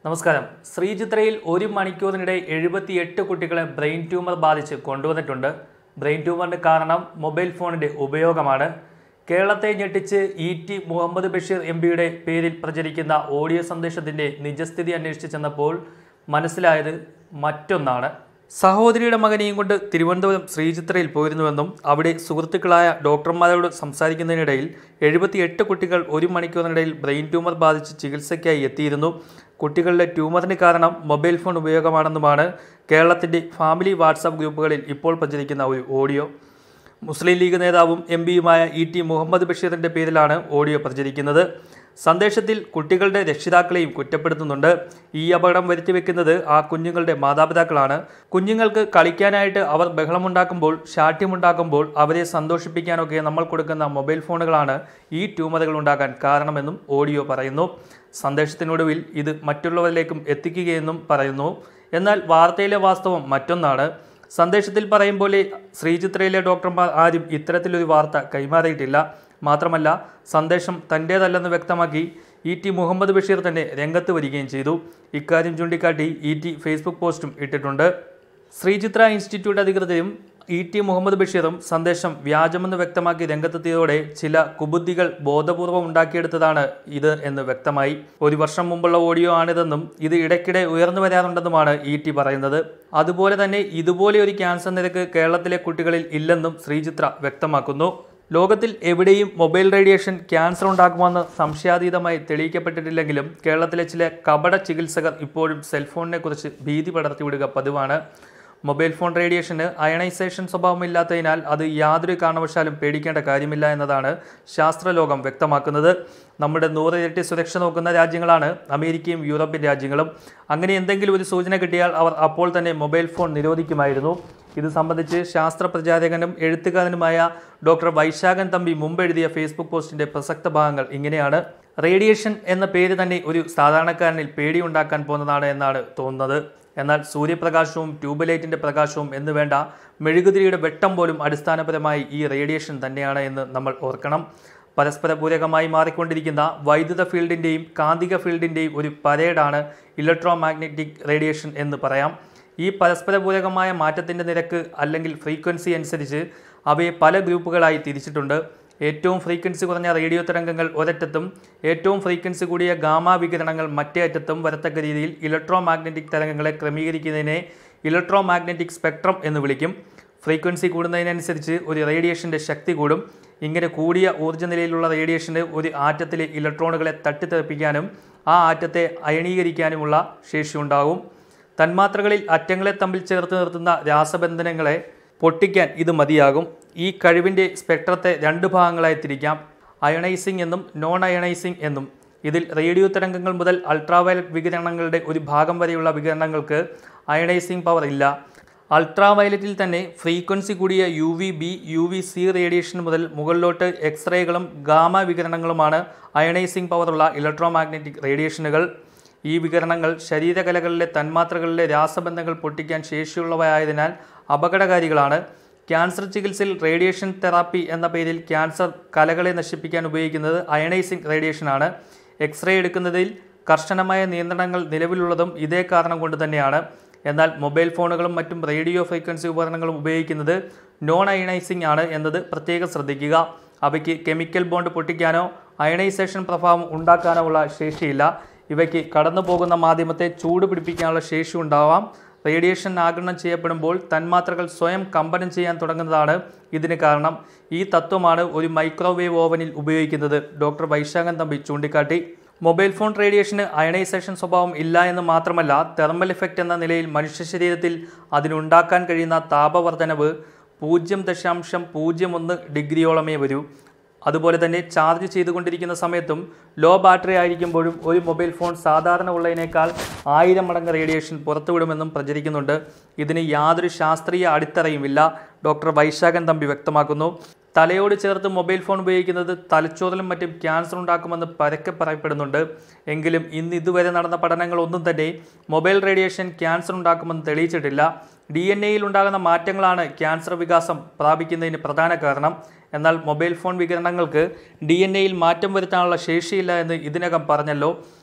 നമസ്കാരം ശ്രീചിത്രയിൽ ഒരു മണിക്കൂറിനിടെ എഴുപത്തിയെട്ട് കുട്ടികളെ ബ്രെയിൻ ട്യൂമർ ബാധിച്ച് കൊണ്ടുവന്നിട്ടുണ്ട് ബ്രെയിൻ ട്യൂമറിന് കാരണം മൊബൈൽ ഫോണിൻ്റെ ഉപയോഗമാണ് കേരളത്തെ ഞെട്ടിച്ച് E T Muhammad Basheer M പിയുടെ പേരിൽ പ്രചരിക്കുന്ന ഓഡിയോ സന്ദേശത്തിൻ്റെ നിജസ്ഥിതി അന്വേഷിച്ച് ചെന്നപ്പോൾ മനസ്സിലായത് മറ്റൊന്നാണ് സഹോദരിയുടെ മകനെയും കൊണ്ട് തിരുവനന്തപുരം ശ്രീചിത്രയിൽ പോയിരുന്നുവെന്നും അവിടെ സുഹൃത്തുക്കളായ ഡോക്ടർമാരോട് സംസാരിക്കുന്നതിനിടയിൽ എഴുപത്തിയെട്ട് കുട്ടികൾ ഒരു മണിക്കൂറിനിടയിൽ ബ്രെയിൻ ട്യൂമർ ബാധിച്ച് ചികിത്സയ്ക്കായി എത്തിയിരുന്നു കുട്ടികളുടെ ട്യൂമറിന് കാരണം മൊബൈൽ ഫോൺ ഉപയോഗമാണെന്നുമാണ് കേരളത്തിൻ്റെ ഫാമിലി വാട്സാപ്പ് ഗ്രൂപ്പുകളിൽ ഇപ്പോൾ പ്രചരിക്കുന്ന ഒരു ഓഡിയോ മുസ്ലിം ലീഗ് നേതാവും എം പിയുമായ ഇ ടി മുഹമ്മദ് ബഷീറിന്റെ പേരിലാണ് ഓഡിയോ പ്രചരിക്കുന്നത് സന്ദേശത്തിൽ കുട്ടികളുടെ രക്ഷിതാക്കളെയും കുറ്റപ്പെടുത്തുന്നുണ്ട് ഈ അപകടം വരുത്തിവെക്കുന്നത് ആ കുഞ്ഞുങ്ങളുടെ മാതാപിതാക്കളാണ് കുഞ്ഞുങ്ങൾക്ക് കളിക്കാനായിട്ട് അവർ ബഹളമുണ്ടാക്കുമ്പോൾ ശാഠ്യമുണ്ടാക്കുമ്പോൾ അവരെ സന്തോഷിപ്പിക്കാനൊക്കെ നമ്മൾ കൊടുക്കുന്ന മൊബൈൽ ഫോണുകളാണ് ഈ ട്യൂമറുകൾ ഉണ്ടാകാൻ കാരണമെന്നും ഓഡിയോ പറയുന്നു സന്ദേശത്തിനൊടുവിൽ ഇത് മറ്റുള്ളവരിലേക്കും എത്തിക്കുകയെന്നും പറയുന്നു എന്നാൽ വാർത്തയിലെ വാസ്തവം മറ്റൊന്നാണ് സന്ദേശത്തിൽ പറയും പോലെ ശ്രീചിത്രയിലെ ഡോക്ടർമാർ ആരും ഇത്തരത്തിലൊരു വാർത്ത കൈമാറിയിട്ടില്ല മാത്രമല്ല സന്ദേശം തൻ്റേതല്ലെന്ന് വ്യക്തമാക്കി ഇ ടി മുഹമ്മദ് ബഷീർ തന്നെ രംഗത്ത് വരികയും ചെയ്തു ഇക്കാര്യം ചൂണ്ടിക്കാട്ടി ഇ ടി ഫേസ്ബുക്ക് പോസ്റ്റും ഇട്ടിട്ടുണ്ട് ശ്രീചിത്ര ഇൻസ്റ്റിറ്റ്യൂട്ട് അധികൃതരും ഇ ടി മുഹമ്മദ് ബഷീറും സന്ദേശം വ്യാജമെന്ന് വ്യക്തമാക്കി രംഗത്തെത്തിയതോടെ ചില കുബുദ്ധികൾ ബോധപൂർവം ഉണ്ടാക്കിയെടുത്തതാണ് ഇത് എന്ന് വ്യക്തമായി ഒരു വർഷം മുമ്പുള്ള ഓഡിയോ ആണിതെന്നും ഇത് ഇടയ്ക്കിടെ ഉയർന്നു വരാറുണ്ടെന്നുമാണ് ഇ ടി പറയുന്നത് അതുപോലെ തന്നെ ഇതുപോലെ ഒരു ക്യാൻസർ നിരക്ക് കേരളത്തിലെ കുട്ടികളിൽ ഇല്ലെന്നും ശ്രീചിത്ര വ്യക്തമാക്കുന്നു ലോകത്തിൽ എവിടെയും മൊബൈൽ റേഡിയേഷൻ ക്യാൻസർ ഉണ്ടാക്കുമെന്ന് സംശയാതീതമായി തെളിയിക്കപ്പെട്ടിട്ടില്ലെങ്കിലും കേരളത്തിലെ ചില കപട ചികിത്സകർ ഇപ്പോഴും സെൽഫോണിനെ കുറിച്ച് ഭീതി പടർത്തിവിടുക പതിവാണ് മൊബൈൽ ഫോൺ റേഡിയേഷന് അയണൈസേഷൻ സ്വഭാവമില്ലാത്തതിനാൽ അത് യാതൊരു കാരണവശാലും പേടിക്കേണ്ട കാര്യമില്ല എന്നതാണ് ശാസ്ത്രലോകം വ്യക്തമാക്കുന്നത് നമ്മുടെ നൂറ് ഇരട്ടി സുരക്ഷ നോക്കുന്ന രാജ്യങ്ങളാണ് അമേരിക്കയും യൂറോപ്യൻ രാജ്യങ്ങളും അങ്ങനെ എന്തെങ്കിലും ഒരു സൂചന കിട്ടിയാൽ അവർ അപ്പോൾ തന്നെ മൊബൈൽ ഫോൺ നിരോധിക്കുമായിരുന്നു ഇത് സംബന്ധിച്ച് ശാസ്ത്ര പ്രചാരകനും എഴുത്തുകാരനുമായ ഡോക്ടർ വൈശാഖൻ തമ്പി മുമ്പ് എഴുതിയ ഫേസ്ബുക്ക് പോസ്റ്റിന്റെ പ്രസക്ത ഭാഗങ്ങൾ ഇങ്ങനെയാണ് റേഡിയേഷൻ എന്ന പേര് തന്നെ ഒരു സാധാരണക്കാരനിൽ പേടിയുണ്ടാക്കാൻ പോകുന്നതാണ് എന്നാണ് തോന്നുന്നത് എന്നാൽ സൂര്യപ്രകാശവും ട്യൂബ് ലൈറ്റിൻ്റെ പ്രകാശവും എന്ന് വേണ്ട മെഴുകുതിരിയുടെ വെട്ടം പോലും അടിസ്ഥാനപരമായി ഈ റേഡിയേഷൻ തന്നെയാണ് എന്ന് നമ്മൾ ഓർക്കണം പരസ്പര പൂരകമായി മാറിക്കൊണ്ടിരിക്കുന്ന വൈദ്യുത ഫീൽഡിൻ്റെയും കാന്തിക ഫീൽഡിൻ്റെയും ഒരു പരേഡാണ് ഇലക്ട്രോ മാഗ്നറ്റിക് റേഡിയേഷൻ എന്ന് പറയാം ഈ പരസ്പര പൂരകമായ മാറ്റത്തിൻ്റെ നിരക്ക് അല്ലെങ്കിൽ ഫ്രീക്വൻസി അനുസരിച്ച് അവയെ പല ഗ്രൂപ്പുകളായി തിരിച്ചിട്ടുണ്ട് ഏറ്റവും ഫ്രീക്വൻസി കുറഞ്ഞ റേഡിയോ തരംഗങ്ങൾ ഒരറ്റത്തും ഏറ്റവും ഫ്രീക്വൻസി കൂടിയ ഗാമ വികിരണങ്ങൾ മറ്റേ അറ്റത്തും വരത്തക്ക രീതിയിൽ ഇലക്ട്രോ മാഗ്നറ്റിക് തരംഗങ്ങളെ ക്രമീകരിക്കുന്നതിനെ ഇലക്ട്രോ മാഗ്നറ്റിക് സ്പെക്ട്രം എന്ന് വിളിക്കും ഫ്രീക്വൻസി കൂടുന്നതിനനുസരിച്ച് ഒരു റേഡിയേഷൻ്റെ ശക്തി കൂടും ഇങ്ങനെ കൂടിയ ഊർജ്ജ നിലയിലുള്ള റേഡിയേഷന് ഒരു ആറ്റത്തിലെ ഇലക്ട്രോണുകളെ തട്ടിത്തെറിപ്പിക്കാനും ആ ആറ്റത്തെ അയണീകരിക്കാനുമുള്ള ശേഷിയുണ്ടാകും തന്മാത്രകളിൽ അറ്റങ്ങളെ തമ്മിൽ ചേർത്ത് നിർത്തുന്ന രാസബന്ധനങ്ങളെ പൊട്ടിക്കാൻ ഇത് മതിയാകും ഈ കഴിവിൻ്റെ സ്പെക്ട്രത്തെ രണ്ട് ഭാഗങ്ങളായി തിരിക്കാം അയണൈസിംഗ് എന്നും നോൺ അയണൈസിംഗ് എന്നും ഇതിൽ റേഡിയോ തരംഗങ്ങൾ മുതൽ അൾട്രാവയലറ്റ് വികിരണങ്ങളുടെ ഒരു ഭാഗം വരെയുള്ള വികിരണങ്ങൾക്ക് അയണൈസിംഗ് പവർ ഇല്ല അൾട്രാവയലറ്റിൽ തന്നെ ഫ്രീക്വൻസി കൂടിയ U V B U V C radiation മുതൽ മുകളിലോട്ട് എക്സ്റേകളും ഗാമ വികിരണങ്ങളുമാണ് അയണൈസിംഗ് പവറുള്ള ഇലക്ട്രോ മാഗ്നറ്റിക് റേഡിയേഷനുകൾ ഈ വികിരണങ്ങൾ ശരീരകലകളിലെ തന്മാത്രകളിലെ രാസബന്ധങ്ങൾ പൊട്ടിക്കാൻ ശേഷിയുള്ളവയായതിനാൽ അപകടകാരികളാണ് ക്യാൻസർ ചികിത്സയിൽ റേഡിയേഷൻ തെറാപ്പി എന്ന പേരിൽ ക്യാൻസർ കലകളെ നശിപ്പിക്കാൻ ഉപയോഗിക്കുന്നത് അയണൈസിംഗ് റേഡിയേഷനാണ് എക്സ്റേ എടുക്കുന്നതിൽ കർശനമായ നിയന്ത്രണങ്ങൾ നിലവിലുള്ളതും ഇതേ കാരണം കൊണ്ട് തന്നെയാണ് എന്നാൽ മൊബൈൽ ഫോണുകളും മറ്റും റേഡിയോ ഫ്രീക്വൻസി ഉപകരണങ്ങളും ഉപയോഗിക്കുന്നത് നോൺ അയണൈസിംഗ് ആണ് എന്നത് പ്രത്യേകം ശ്രദ്ധിക്കുക അവയ്ക്ക് കെമിക്കൽ ബോണ്ട് പൊട്ടിക്കാനോ അയണൈസേഷൻ പ്രഭാവം ഉണ്ടാക്കാനോ ഉള്ള ശേഷിയില്ല ഇവയ്ക്ക് കടന്നു പോകുന്ന മാധ്യമത്തെ ചൂട് പിടിപ്പിക്കാനുള്ള ശേഷി ഉണ്ടാവാം റേഡിയേഷൻ ആഗിരണം ചെയ്യപ്പെടുമ്പോൾ തന്മാത്രകൾ സ്വയം കമ്പനം ചെയ്യാൻ തുടങ്ങുന്നതാണ് ഇതിന് കാരണം ഈ തത്വമാണ് ഒരു മൈക്രോവേവ് ഓവനിൽ ഉപയോഗിക്കുന്നത് ഡോക്ടർ വൈശാഖൻ തമ്പി ചൂണ്ടിക്കാട്ടി മൊബൈൽ ഫോൺ റേഡിയേഷന് അയണൈസേഷൻ സ്വഭാവം ഇല്ല എന്ന് മാത്രമല്ല തെർമൽ ഇഫക്റ്റ് എന്ന നിലയിൽ മനുഷ്യ ശരീരത്തിൽ അതിനുണ്ടാക്കാൻ കഴിയുന്ന താപവർദ്ധനവ് പൂജ്യം ദശാംശം പൂജ്യം ഒന്ന് ഡിഗ്രിയോളമേ വരൂ അതുപോലെ തന്നെ ചാർജ് ചെയ്തുകൊണ്ടിരിക്കുന്ന സമയത്തും ലോ ബാറ്ററി ആയിരിക്കുമ്പോഴും ഒരു മൊബൈൽ ഫോൺ സാധാരണ ഉള്ളതിനേക്കാൾ ആയിരം മടങ്ങ് റേഡിയേഷൻ പുറത്തുവിടുമെന്നും പ്രചരിക്കുന്നുണ്ട് ഇതിന് യാതൊരു ശാസ്ത്രീയ അടിത്തറയുമില്ല ഡോക്ടർ വൈശാഖൻ തമ്പി വ്യക്തമാക്കുന്നു തലയോട് ചേർത്ത് മൊബൈൽ ഫോൺ ഉപയോഗിക്കുന്നത് തലച്ചോറിലും മറ്റും ക്യാൻസർ ഉണ്ടാക്കുമെന്ന് പരക്കെ പറയപ്പെടുന്നുണ്ട് എങ്കിലും ഇന്ന് ഇതുവരെ നടന്ന പഠനങ്ങളൊന്നും തന്നെ മൊബൈൽ റേഡിയേഷൻ ക്യാൻസർ ഉണ്ടാക്കുമെന്ന് തെളിയിച്ചിട്ടില്ല ഡി എൻ എയിൽ ഉണ്ടാകുന്ന മാറ്റങ്ങളാണ് ക്യാൻസർ വികാസം പ്രാപിക്കുന്നതിന് പ്രധാന കാരണം എന്നാൽ മൊബൈൽ ഫോൺ വികിരണങ്ങൾക്ക് ഡി എൻ എയിൽ മാറ്റം വരുത്താനുള്ള ശേഷിയില്ല എന്ന് ഇതിനകം പറഞ്ഞല്ലോ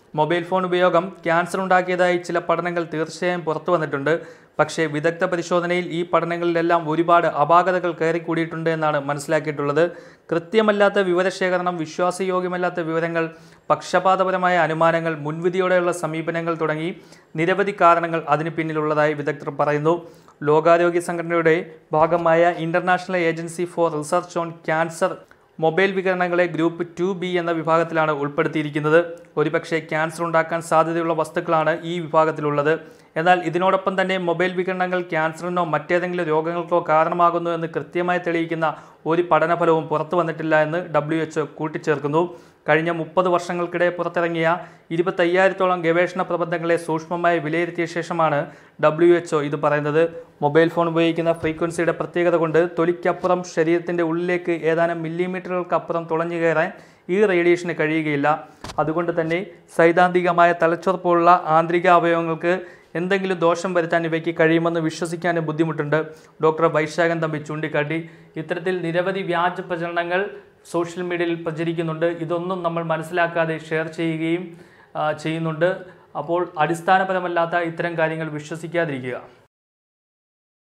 മൊബൈൽ ഫോൺ ഉപയോഗം ക്യാൻസർ ഉണ്ടാക്കിയതായി ചില പഠനങ്ങൾ തീർച്ചയായും പുറത്തു വന്നിട്ടുണ്ട് പക്ഷേ വിദഗ്ധ പരിശോധനയിൽ ഈ പഠനങ്ങളിലെല്ലാം ഒരുപാട് അപാകതകൾ കയറിക്കൂടിയിട്ടുണ്ട് എന്നാണ് മനസ്സിലാക്കിയിട്ടുള്ളത് കൃത്യമല്ലാത്ത വിവരശേഖരണം വിശ്വാസയോഗ്യമല്ലാത്ത വിവരങ്ങൾ പക്ഷപാതപരമായ അനുമാനങ്ങൾ മുൻവിധിയോടെയുള്ള സമീപനങ്ങൾ തുടങ്ങി നിരവധി കാരണങ്ങൾ അതിന് പിന്നിലുള്ളതായി വിദഗ്ധർ പറയുന്നു ലോകാരോഗ്യ സംഘടനയുടെ ഭാഗമായ international agency for research on cancer mobile വികിരണങ്ങളെ ഗ്രൂപ്പ് ടു ബി എന്ന വിഭാഗത്തിലാണ് ഉൾപ്പെടുത്തിയിരിക്കുന്നത് ഒരുപക്ഷെ ക്യാൻസർ ഉണ്ടാക്കാൻ സാധ്യതയുള്ള വസ്തുക്കളാണ് ഈ വിഭാഗത്തിലുള്ളത് എന്നാൽ ഇതിനോടൊപ്പം തന്നെ മൊബൈൽ വികിരണങ്ങൾ ക്യാൻസറിനോ മറ്റേതെങ്കിലും രോഗങ്ങൾക്കോ കാരണമാകുന്നു എന്ന് കൃത്യമായി തെളിയിക്കുന്ന ഒരു പഠനഫലവും പുറത്തു വന്നിട്ടില്ല എന്ന് ഡബ്ല്യു എച്ച് കൂട്ടിച്ചേർക്കുന്നു കഴിഞ്ഞ മുപ്പത് വർഷങ്ങൾക്കിടെ പുറത്തിറങ്ങിയ ഇരുപത്തയ്യായിരത്തോളം ഗവേഷണ പ്രബന്ധങ്ങളെ സൂക്ഷ്മമായി വിലയിരുത്തിയ ശേഷമാണ് ഡബ്ല്യു എച്ച് ഇത് പറയുന്നത് മൊബൈൽ ഫോൺ ഉപയോഗിക്കുന്ന ഫ്രീക്വൻസിയുടെ പ്രത്യേകത കൊണ്ട് തൊലിക്കപ്പുറം ശരീരത്തിൻ്റെ ഉള്ളിലേക്ക് ഏതാനും മില്ലിമീറ്ററുകൾക്കപ്പുറം തുളഞ്ഞു കയറാൻ ഈ റേഡിയേഷന് കഴിയുകയില്ല അതുകൊണ്ട് തന്നെ സൈദ്ധാന്തികമായ തലച്ചോർ ആന്തരിക അവയവങ്ങൾക്ക് എന്തെങ്കിലും ദോഷം വരുത്താൻ ഇവയ്ക്ക് കഴിയുമെന്ന് വിശ്വസിക്കാനും ബുദ്ധിമുട്ടുണ്ട് ഡോക്ടർ വൈശാഖൻ തമ്പി ചൂണ്ടിക്കാട്ടി ഇത്തരത്തിൽ നിരവധി വ്യാജ പ്രചരണങ്ങൾ സോഷ്യൽ മീഡിയയിൽ പ്രചരിക്കുന്നുണ്ട് ഇതൊന്നും നമ്മൾ മനസ്സിലാക്കാതെ ഷെയർ ചെയ്യുകയും ആ, ചെയ്യുന്നുണ്ട് അപ്പോൾ അടിസ്ഥാനപരമല്ലാത്ത ഇത്തരം കാര്യങ്ങൾ വിശ്വസിക്കാതിരിക്കുക